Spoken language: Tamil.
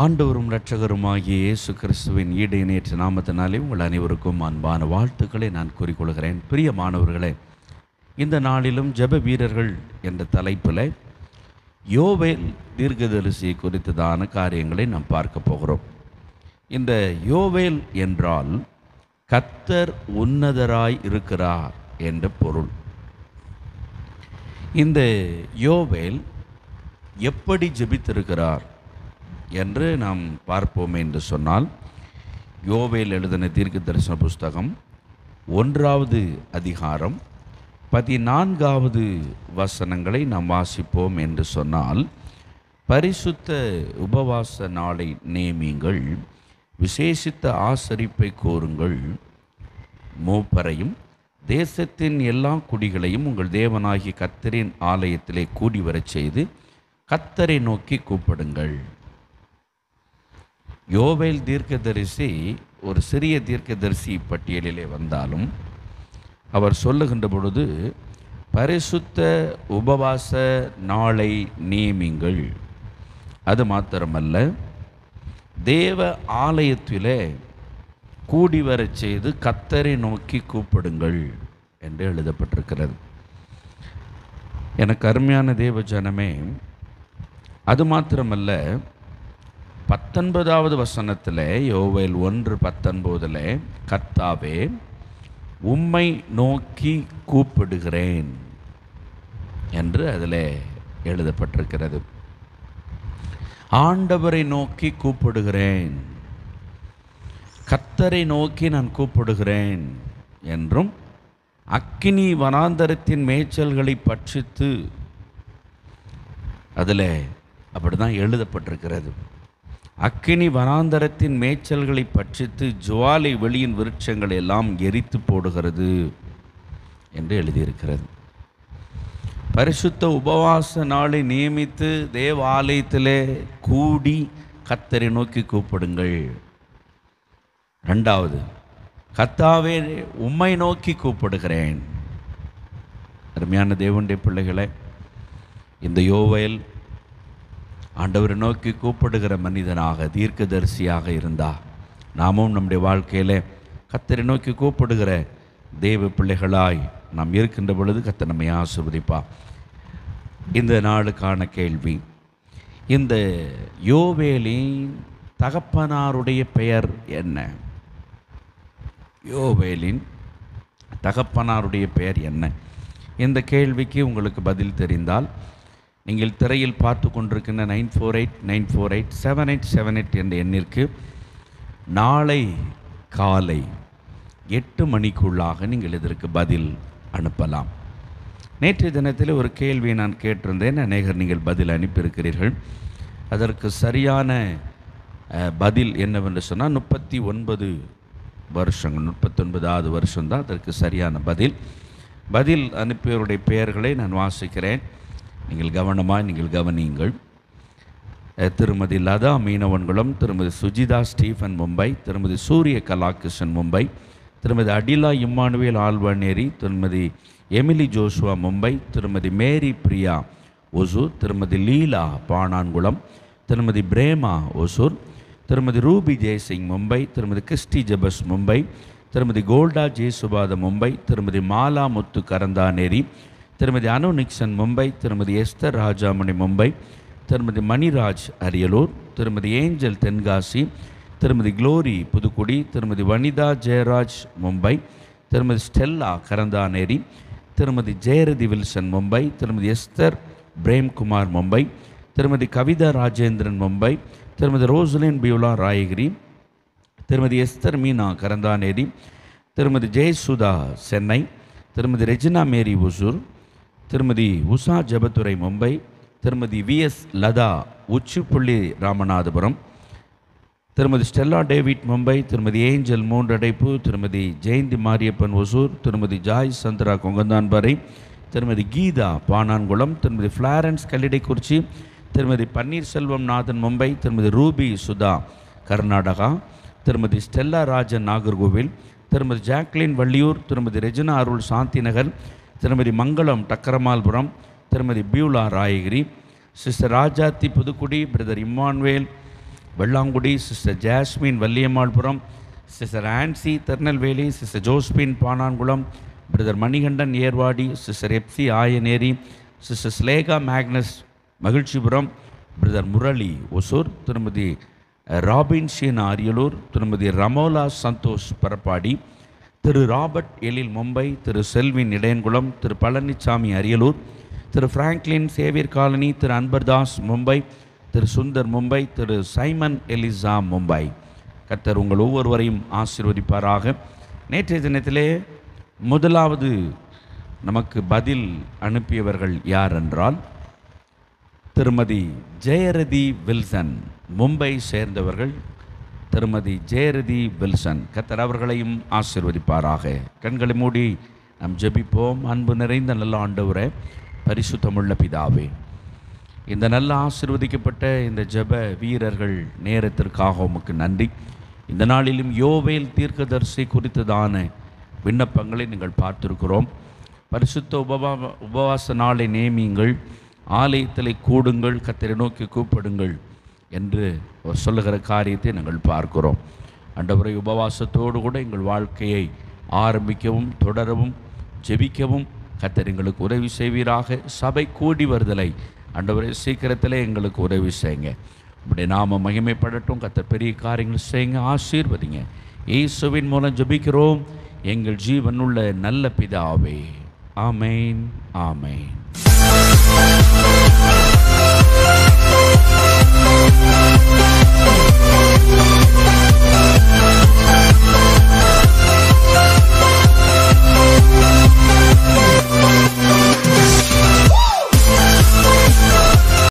ஆண்டவரும் இரட்சகருமாகிய இயேசு கிறிஸ்துவின் ஈடு இணையற்ற நாமத்தினாலே உங்கள் அனைவருக்கும் அன்பான வாழ்த்துக்களை நான் கூறிக்கொள்கிறேன் பிரியமானவர்களே இந்த நாளிலும் ஜெப வீரர்கள் என்ற தலைப்பில் யோவேல் தீர்க்கதரிசி குறித்ததான காரியங்களை நாம் பார்க்க போகிறோம் இந்த யோவேல் என்றால் கத்தர் உன்னதராய் இருக்கிறார் என்ற பொருள் இந்த யோவேல் எப்படி ஜெபித்திருக்கிறார் என்று நாம் பார்ப்போமே என்று சொன்னால் யோவேல் எழுதின தீர்க்க தரிசன புஸ்தகம் ஒன்றாவது அதிகாரம் பதினான்காவது வசனங்களை நாம் வாசிப்போம் என்று சொன்னால் பரிசுத்த உபவாச நாளை நியமியுங்கள் விசேஷித்த ஆசரிப்பை கோருங்கள் மூப்பரையும் தேசத்தின் எல்லா குடிகளையும் உங்கள் தேவனாகிய கத்தரின் ஆலயத்திலே கூடி வரச் செய்து கத்தரை நோக்கி கூப்பிடுங்கள் யோவேல் தீர்க்கதரிசி ஒரு சிறிய தீர்க்கதரிசி பட்டியலிலே வந்தாலும் அவர் சொல்லுகின்ற பொழுது பரிசுத்த உபவாச நாளை நியமிங்கள் அது மாத்திரமல்ல தேவ ஆலயத்திலே கூடி வரச் செய்து கத்தரை நோக்கி கூப்பிடுங்கள் என்று எழுதப்பட்டிருக்கிறது எனக்கு அருமையான தேவ ஜனமே அது மாத்திரமல்ல பத்தொன்பதாவது வசனத்தில் யோவேல் ஒன்று பத்தொன்பதில் கர்த்தாவே உம்மை நோக்கி கூப்பிடுகிறேன் என்று அதில் எழுதப்பட்டிருக்கிறது ஆண்டவரை நோக்கி கூப்பிடுகிறேன் கர்த்தரை நோக்கி நான் கூப்பிடுகிறேன் என்றும் அக்கினி வனாந்தரத்தின் மேய்ச்சல்களை பட்சித்து அதில் அப்படி தான் எழுதப்பட்டிருக்கிறது அக்கினி வனாந்தரத்தின் மேய்ச்சல்களை பட்சித்து ஜுவாலை வெளியின் விருட்சங்களை எல்லாம் எரித்து போடுகிறது என்று எழுதியிருக்கிறது பரிசுத்த உபவாச நாளை நியமித்து தேவாலயத்திலே கூடி கத்தரை நோக்கி கூப்பிடுங்கள் ரெண்டாவது கத்தாவே உம்மை நோக்கி கூப்பிடுகிறேன் அருமையான தேவனுடைய பிள்ளைகளை இந்த யோவேல் ஆண்டவரை நோக்கி கூப்பிடுகிற மனிதனாக தீர்க்கதரிசியாக இருந்தா நாமும் நம்முடைய வாழ்க்கையில் கத்தரை நோக்கி கூப்பிடுகிற தேவ பிள்ளைகளாய் நாம் இருக்கின்ற பொழுது கத்த நம்மை ஆசிர்வதிப்பா இந்த நாளுக்கான கேள்வி இந்த யோவேலின் தகப்பனாருடைய பெயர் என்ன யோவேலின் தகப்பனாருடைய பெயர் என்ன இந்த கேள்விக்கு உங்களுக்கு பதில் தெரிந்தால் நீங்கள் திரையில் பார்த்து கொண்டிருக்கின்ற nine four eight nine four eight seven eight seven eight என்ற எண்ணிற்கு நாளை காலை எட்டு மணிக்குள்ளாக நீங்கள் இதற்கு பதில் அனுப்பலாம் நேற்றைய தினத்தில் ஒரு கேள்வியை நான் கேட்டிருந்தேன் அநேகர் நீங்கள் பதில் அனுப்பியிருக்கிறீர்கள் அதற்கு சரியான அஹ், பதில் என்னவென்று சொன்னால் முப்பத்தி ஒன்பது வருஷங்கள் முப்பத்தொன்பதாவது வருஷம்தான் அதற்கு சரியான பதில் பதில் அனுப்பியவருடைய பெயர்களை நான் வாசிக்கிறேன் நீங்கள் கவனமாக நீங்கள் கவனியுங்கள் அஹ், திருமதி லதா மீனவன்குளம் திருமதி சுஜிதா ஸ்டீஃபன் மும்பை திருமதி சூரிய கலாகிருஷ்ணன் மும்பை திருமதி அடிலா இம்மானுவேல் ஆழ்வானேரி திருமதி எமிலி ஜோஷுவா மும்பை திருமதி மேரி பிரியா ஒசூர் திருமதி லீலா பாணான்குளம் திருமதி பிரேமா ஒசூர் திருமதி ரூபி ஜெயசிங் மும்பை திருமதி கிறிஸ்டி ஜபஸ் மும்பை திருமதி கோல்டா ஜெயசுபாத மும்பை திருமதி மாலா முத்து கரந்தானேரி திருமதி அனு நிக்சன் மும்பை திருமதி எஸ்தர் ராஜாமணி மும்பை திருமதி மணிராஜ் அரியலூர் திருமதி ஏஞ்சல் தென்காசி திருமதி குளோரி புதுக்குடி திருமதி வனிதா ஜெயராஜ் மும்பை திருமதி ஸ்டெல்லா கரந்தானேரி திருமதி ஜெயரதி வில்சன் மும்பை திருமதி எஸ்தர் பிரேம்குமார் மும்பை திருமதி கவிதா ராஜேந்திரன் மும்பை திருமதி ரோசலின் பியூலா ராயகிரி திருமதி எஸ்தர் மீனா கரந்தானேரி திருமதி ஜெயசுதா சென்னை திருமதி ரெஜினா மேரி ஒசூர் திருமதி உஷா ஜபத்துரை மும்பை திருமதி விஎஸ் லதா உச்சிப்புள்ளி ராமநாதபுரம் திருமதி ஸ்டெல்லா டேவிட் மும்பை திருமதி ஏஞ்சல் மூன்றடைப்பு திருமதி ஜெயந்தி மாரியப்பன் ஒசூர் திருமதி ஜாய் சந்திரா கொங்கந்தான்பறை திருமதி கீதா பானான்குளம் திருமதி ஃப்ளாரன்ஸ் கல்லிடைக்குறிச்சி திருமதி பன்னீர்செல்வம் நாதன் மும்பை திருமதி ரூபி சுதா கர்நாடகா திருமதி ஸ்டெல்லா ராஜன் நாகர்கோவில் திருமதி ஜாக்லின் வள்ளியூர் திருமதி ரெஜினா அருள் சாந்திநகர் திருமதி மங்களம் டக்கரமால்புரம் திருமதி Beulah Rayagiri sister Rajathi Pudukudi brother Immanuel Vellangudi sister Jasmine Valliammalpuram sister Ancy Tirunelveli sister Josephine Panankulam brother Manikandan Ervadi sister Epsy Ayaneri sister Sleka Magnus Magizhchipuram brother Murali Hosur திருமதி ராபின் ஷீன் அரியலூர் திருமதி ரமோலா சந்தோஷ் பரப்பாடி திரு ராபர்ட் எழில் மும்பை திரு செல்வின் இடையன்குளம் திரு பழனிசாமி அரியலூர் திரு பிராங்க்லின் சேவியர் காலனி திரு அன்பர்தாஸ் மும்பை திரு சுந்தர் மும்பை திரு சைமன் எலிசா மும்பை கர்த்தர் உங்கள் ஒவ்வொருவரையும் ஆசீர்வதிப்பாராக நேற்றைய தினத்திலே முதலாவது நமக்கு பதில் அனுப்பியவர்கள் யார் என்றால் திருமதி ஜெயரதி வில்சன் மும்பை சேர்ந்தவர்கள் திருமதி ஜெயரதி வில்சன் கத்தர் அவர்களையும் ஆசீர்வதிப்பாராக கண்களை மூடி நாம் ஜெபிப்போம் அன்பு நிறைந்த நல்ல ஆண்டவரே பரிசுத்தமுள்ள பிதாவே இந்த நல்ல ஆசீர்வதிக்கப்பட்ட இந்த ஜெப வீரர்கள் நேரத்திற்காக உமக்கு நன்றி இந்த நாளிலும் யோவேல் தீர்க்கதரிசி குறித்ததான விண்ணப்பங்களை நீங்கள் பார்த்திருக்கிறோம் பரிசுத்த உபவா உபவாச நாளை நேமியுங்கள் ஆலயத்தில் கூடுங்கள் கத்தரை நோக்கி கூப்பிடுங்கள் என்று அவர் சொல்லுகிற காரியத்தை நாங்கள் பார்க்கிறோம் அண்டவரை உபவாசத்தோடு கூட எங்கள் வாழ்க்கையை ஆரம்பிக்கவும் தொடரவும் ஜெபிக்கவும் கத்தர் எங்களுக்கு உதவி செய்வீராக சபை கூடி வருதலை அண்டவரை சீக்கிரத்திலே எங்களுக்கு உதவி செய்யுங்க இப்படி நாம மகிமைப்படட்டும் கத்தர் பெரிய காரியங்கள் செய்யுங்க ஆசீர்வதிங்க இயேசுவின் மூலம் ஜெபிக்கிறோம் எங்கள் ஜீவனுள்ள நல்ல பிதாவே ஆமேன் ஆமேன்